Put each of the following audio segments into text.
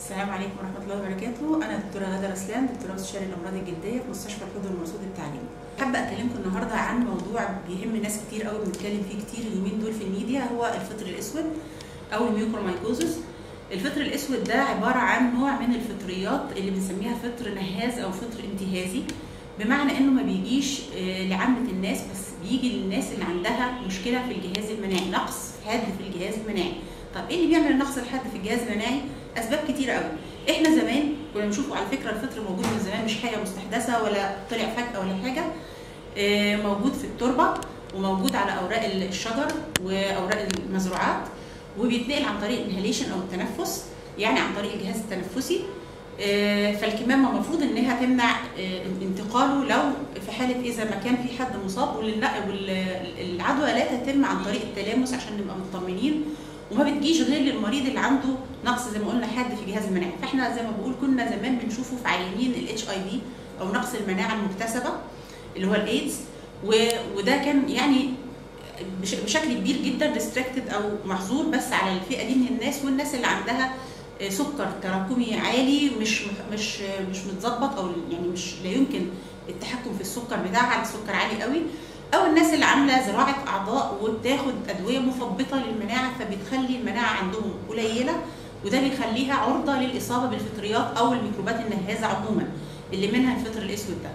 السلام عليكم ورحمة الله وبركاته، أنا دكتورة غادة رسلان دكتورة استشاري الأمراض الجلدية في مستشفى الحوض والمرصود التعليمي. حابة أكلمكم النهاردة عن موضوع بيهم ناس كتير قوي بنتكلم فيه كتير اليومين دول في الميديا هو الفطر الأسود أو الميوكرومايكوزس. الفطر الأسود ده عبارة عن نوع من الفطريات اللي بنسميها فطر نهاز أو فطر انتهازي بمعنى إنه ما بيجيش آه، لعامة الناس بس بيجي للناس اللي عندها مشكلة في الجهاز المناعي، نقص حاد في الجهاز المناعي. طب ايه اللي بيعمل النقص الحاد في الجهاز المناعي؟ اسباب كتيره قوي احنا زمان كنا بنشوفه على فكره الفطر موجود من زمان مش حاجه مستحدثه ولا طلع فجاه ولا حاجه آه، موجود في التربه وموجود على اوراق الشجر واوراق المزروعات وبيتنقل عن طريق انهاليشن او التنفس يعني عن طريق الجهاز التنفسي آه، فالكمامه المفروض انها تمنع آه، انتقاله لو في حاله اذا ما كان في حد مصاب والنق- والعدوى لا تتم عن طريق التلامس عشان نبقى مطمنين وما بتجيش غير للمريض اللي عنده نقص زي ما قلنا حاد في الجهاز المناعي فاحنا زي ما بقول كنا زمان بنشوفه في عيانين الاتش اي في او نقص المناعه المكتسبه اللي هو الايدز و- وده كان يعني بش- بشكل كبير جدا ريستريكتد او محظور بس على الفئه دي من الناس والناس اللي عندها آه، سكر تراكمي عالي مش مش مش متظبط او يعني مش لا يمكن التحكم في السكر بتاعها السكر عالي قوي او الناس اللي عامله زراعه اعضاء وبتاخد ادويه مثبطه للمناعه فبتخلي المناعه عندهم قليله وده بيخليها عرضه للاصابه بالفطريات او الميكروبات النهازه عموما اللي منها الفطر الاسود ده.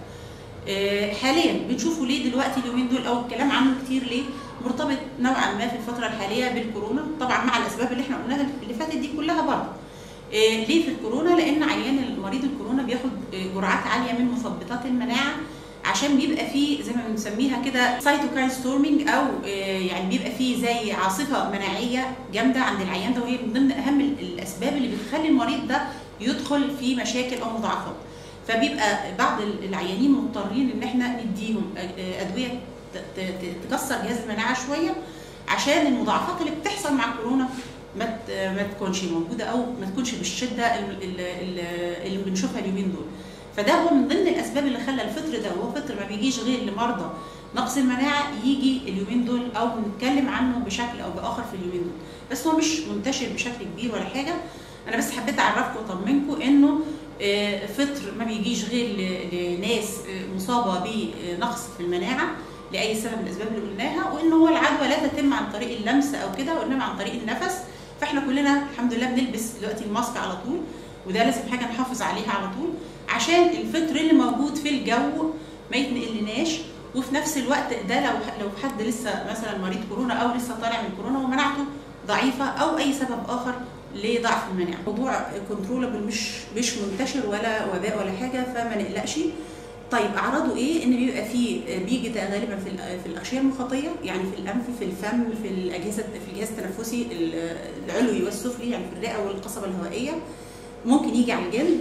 آه، حاليا بنشوفه ليه دلوقتي اليومين دول او الكلام عنه كتير ليه مرتبط نوعا ما في الفتره الحاليه بالكورونا طبعا مع الاسباب اللي احنا قلناها اللي فاتت دي كلها برضه. آه، ليه في الكورونا؟ لان عيان مريض الكورونا بياخد آه، جرعات عاليه من مثبطات المناعه عشان بيبقى فيه زي ما بنسميها كده سايتوكاين ستورمينج او آه، يعني بيبقى فيه زي عاصفه مناعيه جامده عند العيان ده وهي من ضمن اهم ال- الاسباب اللي بتخلي المريض ده يدخل في مشاكل او مضاعفات فبيبقى بعض ال- العيانين مضطرين ان احنا نديهم آه، آه، ادويه ت- ت- ت- تكسر جهاز المناعه شويه عشان المضاعفات اللي بتحصل مع كورونا ما ت- ما تكونش موجوده او ما تكونش بالشده ال- ال- ال- اللي بنشوفها اليومين دول فده هو من ضمن الاسباب اللي خلى الفطر ده وهو فطر ما بيجيش غير لمرضى نقص المناعه يجي اليومين دول او بنتكلم عنه بشكل او باخر في اليومين دول بس هو مش منتشر بشكل كبير ولا حاجه انا بس حبيت اعرفكم واطمنكم انه آه، فطر ما بيجيش غير ل- لناس آه، مصابه بنقص في المناعه لاي سبب من الاسباب اللي قلناها وان هو العدوى لا تتم عن طريق اللمس او كده وانما عن طريق النفس فاحنا كلنا الحمد لله بنلبس دلوقتي الماسك على طول وده لازم حاجه نحافظ عليها على طول عشان الفطر اللي موجود في الجو ما يتنقلناش وفي نفس الوقت ده لو لو حد لسه مثلا مريض كورونا او لسه طالع من كورونا ومناعته ضعيفه او اي سبب اخر لضعف المناعه. موضوع كنترولبل مش مش منتشر ولا وباء ولا حاجه فما نقلقش. طيب اعراضه ايه؟ ان بيبقى فيه بيجي ده غالبا في ال- في الاغشيه المخاطيه يعني في الانف في الفم في الاجهزه في الجهاز التنفسي ال- العلوي والسفلي يعني في الرئه والقصبه الهوائيه ممكن يجي على الجلد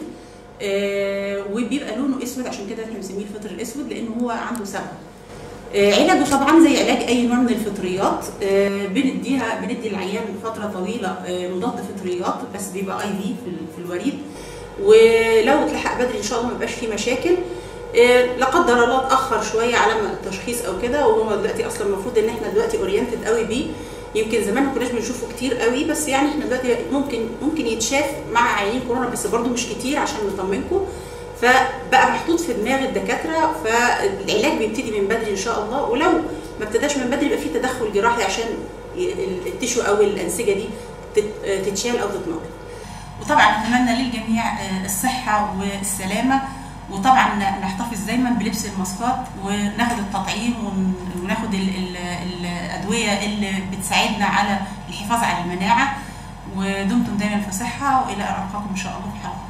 آه، وبيبقى لونه اسود عشان كده احنا بنسميه الفطر الاسود لان هو عنده سبب آه، علاجه طبعا زي علاج اي نوع من الفطريات آه، بنديها بندي العيان فتره طويله آه، مضاد فطريات بس بيبقى اي في في ال- في الوريد ولو اتلحق بدري ان شاء الله ما يبقاش فيه مشاكل آه، لا قدر الله اتاخر شويه على ما التشخيص او كده وهو دلوقتي اصلا المفروض ان احنا دلوقتي اورينتد قوي بيه يمكن زمان ما كناش بنشوفه كتير قوي بس يعني احنا دلوقتي ممكن ممكن يتشاف مع عيانين كورونا بس برضه مش كتير عشان نطمنكم فبقى محطوط في دماغ الدكاتره فالعلاج بيبتدي من بدري ان شاء الله ولو ما ابتداش من بدري يبقى في تدخل جراحي عشان ي- ال- التشو او الانسجه دي تت- تتشال او تتنقل. وطبعا اتمنى للجميع آه، الصحه والسلامه وطبعا نحتفظ دايما بلبس الماسكات وناخد التطعيم ون- وناخد ال- ال- الادويه اللي بتساعدنا على الحفاظ على المناعه ودمتم دايما في صحه والى ان القاكم ان شاء الله في حلقه